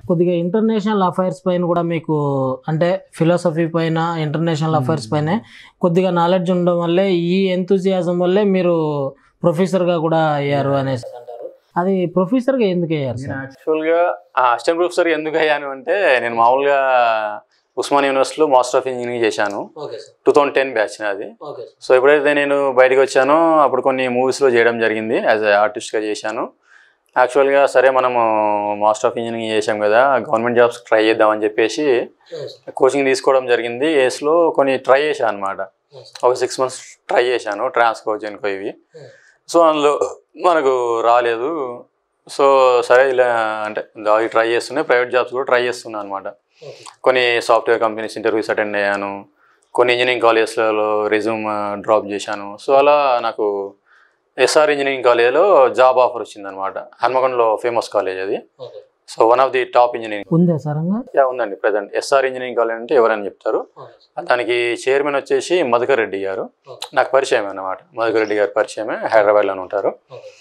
కొద్దిగా international affairs పైన కూడా మీకు అంటే ఫిలాసఫీ పైన ఇంటర్నేషనల్ అఫైర్స్ పైన కొద్దిగా నాలెడ్జ్ ఉండడం వల్లే ఈ ఎంతూజియాజం వల్లే మీరు ప్రొఫెసర్గా కూడా అయ్యారు అనేసి అంటారు అది ప్రొఫెసర్గా ఎందుకు అయ్యారు నేను సార్ యాక్చువల్గా అసిస్టెంట్ ప్రొఫెసర్ ఎందుకు అయ్యాను అంటే నేను మామూలుగా ఉస్మాన్ యూనివర్సిటీలో మాస్టర్ ఆఫ్ ఇంజనీరింగ్ చేశాను okay sir two thousand ten batch అది ఓకే సో ఎప్పుడైతే నేను బయటకు వచ్చానో అప్పుడు కొన్ని మూవీస్లో చేయడం జరిగింది యాజ్ ఎ ఆర్టిస్ట్గా చేశాను యాక్చువల్గా సరే మనము మాస్టర్ ఆఫ్ ఇంజనీరింగ్ చేశాం కదా గవర్నమెంట్ జాబ్స్ ట్రై చేద్దామని చెప్పేసి కోచింగ్ తీసుకోవడం జరిగింది ఏస్లో కొన్ని ట్రై చేశాను అనమాట ఒక సిక్స్ మంత్స్ ట్రై చేశాను ట్రాన్స్కో జెన్కో ఇవి సో అందులో మనకు రాలేదు సో సరే ఇలా అంటే అవి ట్రై చేస్తున్నాయి ప్రైవేట్ జాబ్స్ కూడా ట్రై చేస్తున్నాను అనమాట కొన్ని సాఫ్ట్వేర్ కంపెనీస్ ఇంటర్వ్యూస్ అటెండ్ అయ్యాను కొన్ని ఇంజనీరింగ్ కాలేజెస్లలో రెజ్యూమ్ డ్రాప్ చేశాను సో అలా నాకు ఎస్ఆర్ ఇంజనీరింగ్ కాలేజ్లో జాబ్ ఆఫర్ వచ్చిందనమాట హన్మకొండలో ఫేమస్ కాలేజ్ అది so one of the top engineering ఉందా సార్ ఇంకా యా ఉందండి ప్రజెంట్ ఎస్ఆర్ ఇంజనీరింగ్ కాలేజ్ అంటే ఎవరైనా చెప్తారు దానికి చైర్మన్ వచ్చేసి మధుకర్ రెడ్డి గారు నాకు పరిచయం అన్నమాట మధుకర్ రెడ్డి గారు పరిచయమే హైదరాబాద్లోనే ఉంటారు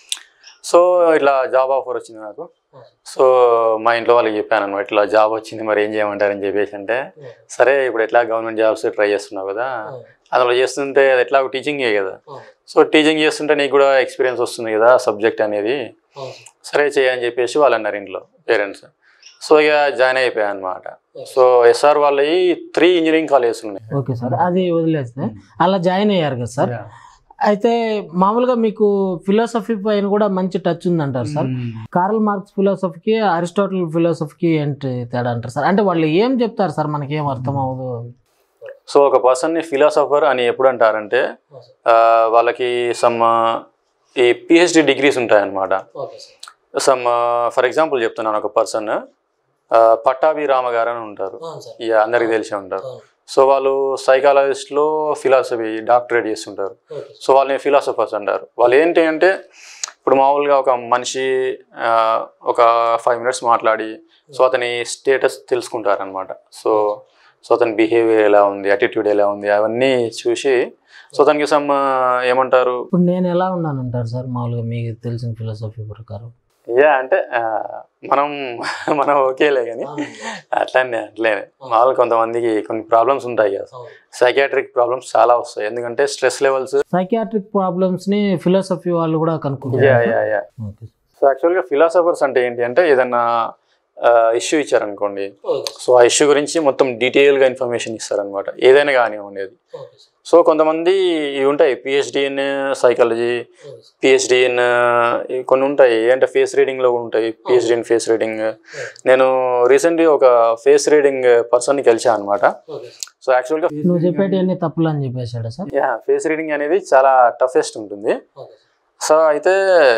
సో ఇట్లా జాబ్ ఆఫర్ వచ్చింది నాకు సో మా ఇంట్లో వాళ్ళకి చెప్పాను అనమాట ఇట్లా జాబ్ వచ్చింది మరి ఏం చేయమంటారని చెప్పేసి అంటే సరే ఇప్పుడు ఎట్లా గవర్నమెంట్ జాబ్స్ ట్రై చేస్తున్నావు కదా అందులో చేస్తుంటే అది ఎట్లా టీచింగే కదా సో టీచింగ్ చేస్తుంటే నీకు కూడా ఎక్స్పీరియన్స్ వస్తుంది కదా సబ్జెక్ట్ అనేది సరే చేయని చెప్పేసి వాళ్ళు అన్నారు ఇంట్లో పేరెంట్స్ సో ఇక జాయిన్ అయిపోయాను అనమాట సో ఎస్ఆర్ వాళ్ళవి త్రీ ఇంజనీరింగ్ కాలేజెస్ ఉన్నాయి ఓకే సార్ అది వదిలేస్తే అలా జాయిన్ అయ్యారు కదా సార్ అయితే మామూలుగా మీకు ఫిలాసఫీ పైన కూడా మంచి టచ్ ఉందంటారు సార్ కార్ల్ మార్క్స్ ఫిలాసఫీకి అరిస్టాటిల్ ఫిలాసఫీకి ఏంటి తేడా అంటారు సార్ అంటే వాళ్ళు ఏం చెప్తారు సార్ మనకి ఏం అర్థం అవ్వదు సో ఒక పర్సన్ని ఫిలాసఫర్ అని ఎప్పుడు అంటారంటే ఆ, వాళ్ళకి సమ్ ఈ పిహెచ్డి డిగ్రీస్ ఉంటాయన్నమాట సమ్ ఫర్ ఎగ్జాంపుల్ చెప్తున్నాను ఒక పర్సన్ పట్టాభి రామ గారు అని ఉంటారు ఇక అందరికి తెలిసే ఉంటారు సో వాళ్ళు సైకాలజిస్ట్లో ఫిలాసఫీ డాక్టరేట్ చేస్తుంటారు సో వాళ్ళని ఫిలాసఫర్స్ అంటారు వాళ్ళు ఏంటి అంటే ఇప్పుడు మామూలుగా ఒక మనిషి ఆ, ఒక ఫైవ్ మినిట్స్ మాట్లాడి సో అతని స్టేటస్ తెలుసుకుంటారనమాట సో సో అతని బిహేవియర్ ఎలా ఉంది యాటిట్యూడ్ ఎలా ఉంది అవన్నీ చూసి సో అతనికి సమ్ ఏమంటారు ఇప్పుడు నేను ఎలా ఉన్నాను అంటారు సార్ మామూలుగా మీకు తెలిసిన ఫిలాసఫీ ప్రకారం యా అంటే ఆ, మనం మనం ఓకేలే కానీ అట్లనే అట్లనే మామూలు కొంతమందికి కొన్ని ప్రాబ్లమ్స్ ఉంటాయి కదా సైకాట్రిక్ ప్రాబ్లమ్స్ చాలా వస్తాయి ఎందుకంటే స్ట్రెస్ లెవెల్స్ సైకియాట్రిక్ ప్రాబ్లమ్స్ ని ఫిలాసఫీ వాళ్ళు కూడా యా కనుక్కుంటారు యా యా ఓకే సో యాక్చువల్గా ఫిలాసఫర్స్ అంటే ఏంటి అంటే ఏదన్నా ఇష్యూ ఇచ్చారనుకోండి సో ఆ ఇష్యూ గురించి మొత్తం డీటెయిల్గా ఇన్ఫర్మేషన్ ఇస్తారనమాట ఏదైనా కానీ ఉండేది సో కొంతమంది ఇవి ఉంటాయి PhD in psychology PhD in కొన్ని ఉంటాయి అంటే ఫేస్ రీడింగ్లో ఉంటాయి పిహెచ్డి ఇన్ ఫేస్ రీడింగ్ నేను రీసెంట్లీ ఒక ఫేస్ రీడింగ్ పర్సన్ని కలిసాను అనమాట సో యాక్చువల్గా నువ్వు చెప్పేటి అన్ని తప్పులు అని చెప్పేశాడు సార్ యా ఫేస్ రీడింగ్ అనేది చాలా టఫెస్ట్ ఉంటుంది సో అయితే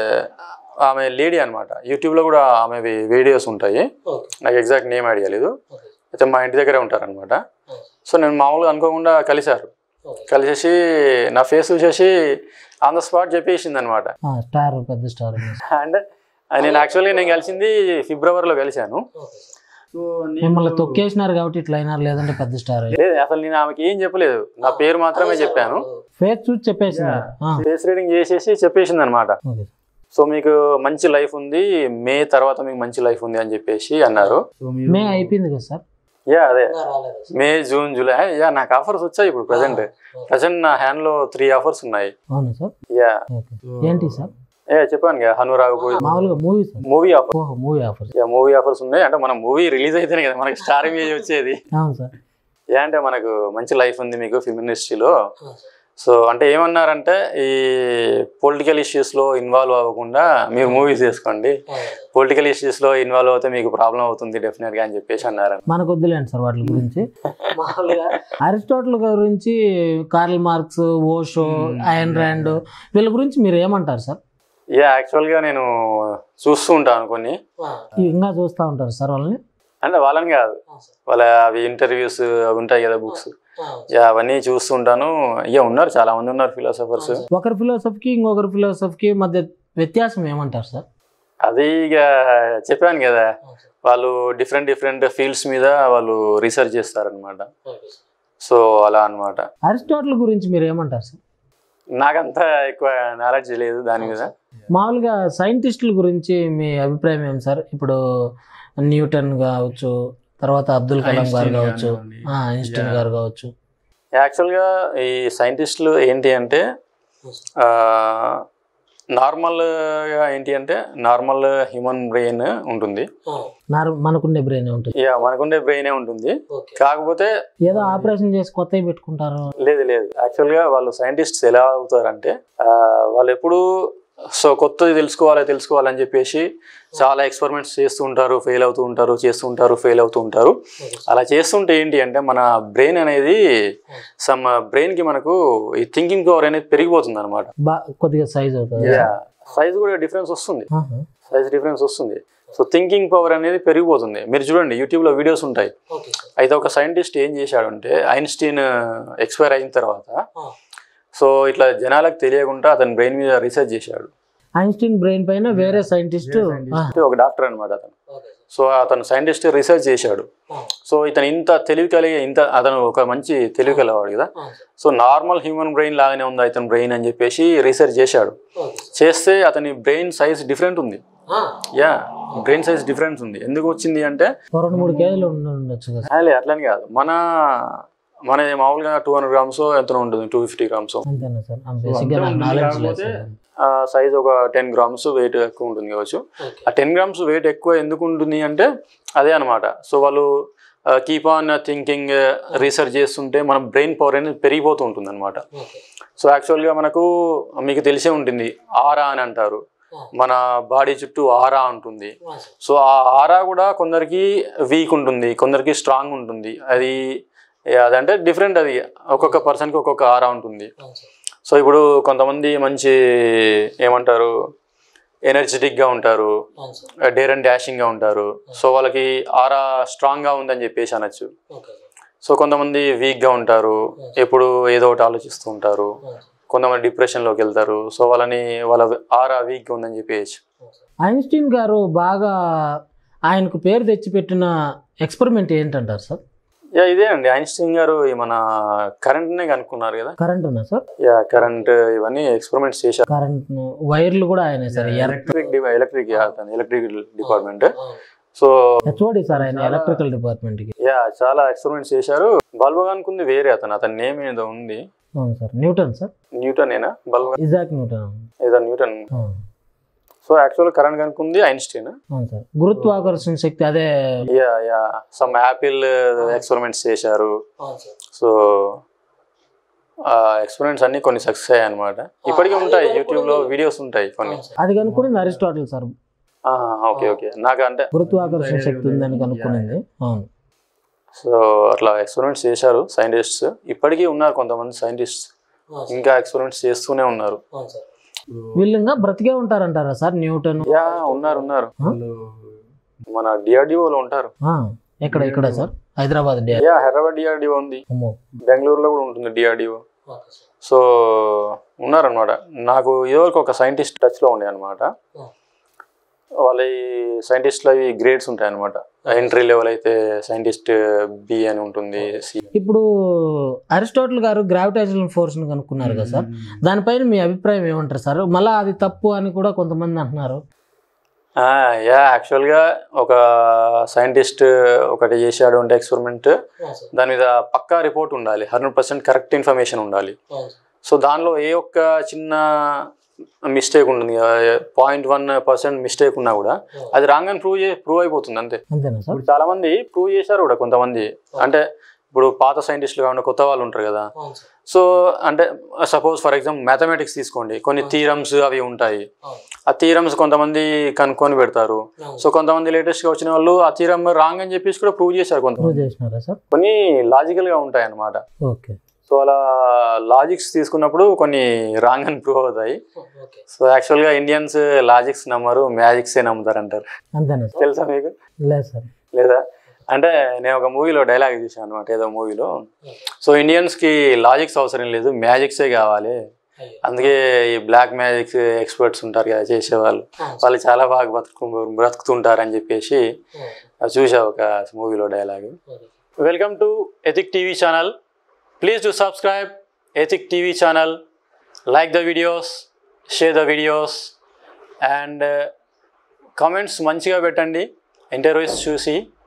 ఆమె లేడీ అనమాట యూట్యూబ్లో కూడా ఆమె వీడియోస్ ఉంటాయి నాకు ఎగ్జాక్ట్ నేమ్ ఐడియా లేదు అయితే మా ఇంటి దగ్గరే ఉంటారనమాట సో నేను మామూలుగా అనుకోకుండా కలిశారు కలిసేసి నా ఫేస్ చూసేసి ఆన్ ద స్పాట్ చెప్పేసింది అనమాట స్టార్ పెద్ద స్టార్ అంటే నేను యాక్చువల్గా నేను కలిసింది ఫిబ్రవరిలో కలిశాను సో మిమ్మల్ని తొక్కేసినారు కాబట్టి ఇట్లా అయినారు లేదంటే పెద్ద స్టార్ లేదు అసలు నేను ఆమెకి ఏం చెప్పలేదు నా పేరు మాత్రమే చెప్పాను ఫేస్ చూసి చెప్పేసినారు ఆ, ఫేస్ రీడింగ్ చేసేసి చెప్పేసింది అనమాట ఓకే సో మీకు మంచి లైఫ్ ఉంది మే తర్వాత మీకు మంచి లైఫ్ ఉంది అని చెప్పేసి అన్నారు మే అయిపోయింది కదా సార్ యా అదే మే జూన్ జూలై యా నాకు ఆఫర్స్ వచ్చాయి ఇప్పుడు ప్రజెంట్ ప్రజెంట్ నా హ్యాండ్ లో త్రీ ఆఫర్స్ ఉన్నాయి అవును సార్ యా ఓకే ఏంటి సార్ ఏ చెప్పాను కదా హనురాగపోయి మామూలుగా మూవీ సార్ మూవీ ఆఫర్ ఓహో movie offer yeah movie offers ఉన్నాయి అంటే మన మూవీ రిలీజ్ అయితేనే కదా మనకి స్టార్ ఇమేజ్ వచ్చేది అవును సార్ ఏ అంటే మనకు మంచి లైఫ్ ఉంది మీకు ఫిల్మ్ ఇండస్ట్రీలో సో అంటే ఏమన్నారంటే ఈ పొలిటికల్ ఇష్యూస్లో ఇన్వాల్వ్ అవ్వకుండా మీరు మూవీస్ చేసుకోండి పొలిటికల్ ఇష్యూస్లో ఇన్వాల్వ్ అవుతే మీకు ప్రాబ్లం అవుతుంది డెఫినెట్గా అని చెప్పేసి అన్నారు మనకు వద్దులేండి సార్ వాటి గురించి అరిస్టాటిల్ గురించి Karl Marx Osho Ayn Rand వీళ్ళ గురించి మీరు ఏమంటారు సార్ యా యాక్చువల్గా నేను చూస్తూ ఉంటాను కొన్ని ఇంకా చూస్తూ ఉంటారు సార్ వాళ్ళని అంటే వాళ్ళని కాదు వాళ్ళ అవి ఇంటర్వ్యూస్ అవి ఉంటాయి కదా బుక్స్ యా అవన్నీ చూస్తూ ఉంటాను ఇక ఉన్నారు చాలా మంది ఉన్నారు ఫిలాసఫర్స్ ఒకరి ఫిలాసఫీకి ఇంకొకరి ఫిలాసఫీకి మధ్య వ్యత్యాసం ఏమంటారు సార్ అది ఇక చెప్పాను కదా వాళ్ళు డిఫరెంట్ డిఫరెంట్ ఫీల్డ్స్ మీద వాళ్ళు రీసెర్చ్ చేస్తారనమాట సో అలా అన్నమాట అరిస్టాటిల్ గురించి మీరు ఏమంటారు సార్ నాకంతా ఎక్కువ నాలెడ్జ్ లేదు దాని మీద మామూలుగా సైంటిస్టుల గురించి మీ అభిప్రాయం ఏం సార్ ఇప్పుడు న్యూటన్ కావచ్చు తర్వాత అబ్దుల్ కలాం గారు ఐన్స్టీన్ కావచ్చు కానివ్వండి. ఆ, ఐన్స్టీన్ Yeah. గారు కావచ్చు యాక్చువల్గా ఈ సైంటిస్టులు ఏంటి అంటే నార్మల్గా ఏంటి అంటే నార్మల్ హ్యూమన్ బ్రెయిన్ ఉంటుంది నార్- మనకుండే బ్రెయిన్ ఉంటుంది ఇక మనకుండే బ్రెయినే ఉంటుంది కాకపోతే ఏదో ఆపరేషన్ చేసి కొత్తవి పెట్టుకుంటారు లేదు లేదు యాక్చువల్గా వాళ్ళు సైంటిస్ట్స్ ఎలా అవుతారంటే ఆ, వాళ్ళు ఎప్పుడు సో కొత్తది తెలుసుకోవాలి తెలుసుకోవాలని చెప్పేసి చాలా ఎక్స్పెరిమెంట్స్ చేస్తూ ఉంటారు ఫెయిల్ అవుతూ ఉంటారు చేస్తూ ఉంటారు ఫెయిల్ అవుతూ ఉంటారు అలా చేస్తుంటే ఏంటి అంటే మన బ్రెయిన్ అనేది సమ్ బ్రెయిన్కి మనకు ఈ థింకింగ్ పవర్ అనేది పెరిగిపోతుంది అనమాట బా కొద్దిగా సైజ్ అవుతుంది సైజ్ కూడా డిఫరెన్స్ వస్తుంది ఆహా. సైజ్ డిఫరెన్స్ వస్తుంది సో థింకింగ్ పవర్ అనేది పెరిగిపోతుంది మీరు చూడండి యూట్యూబ్లో వీడియోస్ ఉంటాయి అయితే ఒక సైంటిస్ట్ ఏం చేశాడంటే ఐన్స్టీన్ ఎక్స్పైర్ అయిన తర్వాత సో ఇట్లా జనాలకు తెలియకుండా అతని బ్రెయిన్ మీద రీసెర్చ్ చేశాడు ఐన్స్టీన్ బ్రెయిన్ పైన వేరే సైంటిస్ట్ అంటే ఒక డాక్టర్ అనమాట అతను సో అతను సైంటిస్ట్ రీసెర్చ్ చేశాడు సో ఇతను ఇంత తెలివి కలిగి ఇంత అతను ఒక మంచి తెలివి కలవాడు కదా సో నార్మల్ హ్యూమన్ బ్రెయిన్ లాగానే ఉంది అతని బ్రెయిన్ అని చెప్పేసి రీసెర్చ్ చేశాడు చేస్తే అతని బ్రెయిన్ సైజ్ డిఫరెంట్ ఉంది యా బ్రెయిన్ సైజ్ డిఫరెన్స్ ఉంది ఎందుకు వచ్చింది అంటే రెండు మూడు కేజీలు ఉండి ఉండొచ్చు కదా అలే అట్లని కాదు మన మన మామూలుగా టూ హండ్రెడ్ గ్రామ్స్ ఎంత ఉంటుంది టూ ఫిఫ్టీ గ్రామ్స్ అంతేనా సార్ బేసిక్గా నాకు ఉంటుంది, నాలెడ్జ్ లేదు కాకపోతే సార్. సైజ్ ఒక టెన్ గ్రామ్స్ వెయిట్ ఎక్కువ ఉంటుంది కావచ్చు ఆ టెన్ గ్రామ్స్ వెయిట్ ఎక్కువ ఎందుకు ఉంటుంది అంటే అదే అనమాట సో వాళ్ళు కీప్ ఆన్ థింకింగ్ రీసెర్చ్ చేస్తుంటే మన బ్రెయిన్ పవర్ అనేది పెరిగిపోతూ ఉంటుంది అనమాట సో యాక్చువల్గా మనకు మీకు తెలిసే ఉంటుంది ఆరా అని అంటారు మన బాడీ చుట్టూ ఆరా ఉంటుంది సో ఆ ఆరా కూడా కొందరికి వీక్ ఉంటుంది కొందరికి స్ట్రాంగ్ ఉంటుంది అది అదంటే డిఫరెంట్ అది ఒక్కొక్క పర్సన్కి ఒక్కొక్క ఆరా ఉంటుంది సో ఇప్పుడు కొంతమంది మంచి ఏమంటారు ఎనర్జెటిక్గా ఉంటారు డేర్ అండ్ డాషింగ్గా ఉంటారు సో వాళ్ళకి ఆరా స్ట్రాంగ్గా ఉందని చెప్పేసి అనొచ్చు సో కొంతమంది వీక్గా ఉంటారు ఎప్పుడు ఏదో ఒకటి ఆలోచిస్తూ ఉంటారు కొంతమంది డిప్రెషన్లోకి వెళ్తారు సో వాళ్ళని వాళ్ళ ఆరా వీక్గా ఉందని చెప్పేసి ఐన్స్టీన్ గారు బాగా ఆయనకు పేరు తెచ్చిపెట్టిన ఎక్స్పెరిమెంట్ ఏంటంటారు సార్ యా ఇదే అండి ఐన్స్టీన్ గారు ఈ మన కరెంట్నే కనుక్కున్నారు కదా కరెంట్ ఉన్నా సార్ యా కరెంట్ ఇవన్నీ ఎక్స్పెరిమెంట్స్ చేశారు కరెంట్ వైర్లు కూడా ఆయనే sir electric electric electric department so HOD sir ఆయన ఎలక్ట్రికల్ డిపార్ట్మెంట్ కి యా చాలా ఎక్స్పెరిమెంట్స్ చేశారు బల్బ్ కనుక్కుంది వేరే అతను అతని నేమ్ ఏదో ఉంది అవును సార్ న్యూటన్ సార్ న్యూటన్ ఏనా బల్బ్ ఇజాక్ న్యూటన్ ఏదో న్యూటన్ అవును. సో యాక్చువల్ కరెంట్ కనుక్కుంది ఐన్స్టీన్ అవును సార్ గురుత్వాకర్షణ శక్తి అదే yeah yeah some apple experiments చేశారు సో ఆ ఎక్స్పెరిమెంట్స్ అన్ని కొన్ని సక్సెస్ అయ్యాయి అనమాట ఇప్పటికీ ఉంటాయి యూట్యూబ్ లో వీడియోస్ ఉంటాయి కొన్ని అది కనుక్కునింది అరిస్టాటిల్ సార్ ఓకే ఓకే నాకు అంటే గురుత్వాకర్షణ శక్తి ఉందని కనుక్కునింది అవును సో అట్లా ఎక్స్పెరిమెంట్స్ చేశారు సైంటిస్ట్స్ ఇప్పటికీ ఉన్నారు కొంతమంది సైంటిస్ట్స్ ఇంకా ఎక్స్పెరిమెంట్స్ చేస్తూనే ఉన్నారు వీళ్ళు ఇంకా బ్రతికే ఉంటారంటారా సార్ న్యూటన్ యా ఉన్నారు ఉన్నారు మన DRDO లో ఉంటారు ఆ, ఎక్కడ ఇక్కడ సార్ హైదరాబాద్ డే యా హైదరాబాద్ డిఆర్డిఓ ఉంది అమ్మో బెంగళూరులో కూడా ఉంటుంది డిఆర్డిఓ సో ఉన్నారనమాట నాకు ఇదివరకు ఒక సైంటిస్ట్ టచ్లో ఉండే అనమాట వాళ్ళ ఈ సైంటిస్ట్లో అవి గ్రేడ్స్ ఉంటాయి అనమాట ఎంట్రీ లెవెల్ అయితే సైంటిస్ట్ బి అని ఉంటుంది సి ఇప్పుడు అరిస్టాటిల్ గారు గ్రావిటేషనల్ ఫోర్స్ ని కనుక్కున్నారు కదా సార్ దానిపైన మీ అభిప్రాయం ఏమంటారు సార్ మళ్ళీ అది తప్పు అని కూడా కొంతమంది అంటున్నారు యా యాక్చువల్గా ఒక సైంటిస్ట్ ఒకటి చేశాడు అంటే ఎక్స్పెరిమెంట్ దాని మీద పక్కా రిపోర్ట్ ఉండాలి హండ్రెడ్ పర్సెంట్ కరెక్ట్ ఇన్ఫర్మేషన్ ఉండాలి సో దానిలో ఏ ఒక్క చిన్న మిస్టేక్ ఉంటుంది పాయింట్ వన్ పర్సెంట్ మిస్టేక్ ఉన్నా కూడా అది రాంగ్ అని ప్రూవ్ చే ప్రూవ్ అయిపోతుంది అంతే అంతేనా సార్ ఇప్పుడు చాలా మంది ప్రూవ్ చేశారు కూడా కొంతమంది అంటే ఇప్పుడు పాత సైంటిస్టులు కాకుండా కొత్త వాళ్ళు ఉంటారు కదా సో అంటే సపోజ్ ఫర్ ఎగ్జాంపుల్ మ్యాథమెటిక్స్ తీసుకోండి కొన్ని థీరమ్స్ అవి ఉంటాయి ఆ థీరమ్స్ కొంతమంది కనుక్కొని పెడతారు సో కొంతమంది లేటెస్ట్ గా వచ్చిన వాళ్ళు ఆ థీరమ్ రాంగ్ అని చెప్పేసి కూడా ప్రూవ్ చేశారు ప్రూవ్ కొంతమంది చేసినారా సార్ కొన్ని లాజికల్ గా ఉంటాయి అన్నమాట ఓకే సో అలా లాజిక్స్ తీసుకున్నప్పుడు కొన్ని రాంగ్ అని ప్రూవ్ అవుతాయి సో యాక్చువల్గా ఇండియన్స్ లాజిక్స్ నమ్మరు మ్యాజిక్సే నమ్ముతారు అంటారు అంతేనా సార్ తెలుసా మీకు లేదు సార్ లేదా అంటే నేను ఒక మూవీలో డైలాగ్ చూసాను అనమాట ఏదో మూవీలో సో ఇండియన్స్కి లాజిక్స్ అవసరం లేదు మ్యాజిక్సే కావాలి అందుకే ఈ బ్లాక్ మ్యాజిక్ ఎక్స్పర్ట్స్ ఉంటారు కదా చేసేవాళ్ళు వాళ్ళు చాలా బాగా బతుకు బ్రతుకుతుంటారు అని చెప్పేసి అది చూసా ఒక మూవీలో dialogue welcome to ethic TV channel please to subscribe ethic TV channel like the videos share the videos and comments మంచిగా పెట్టండి ఇంటర్వ్యూస్ చూసి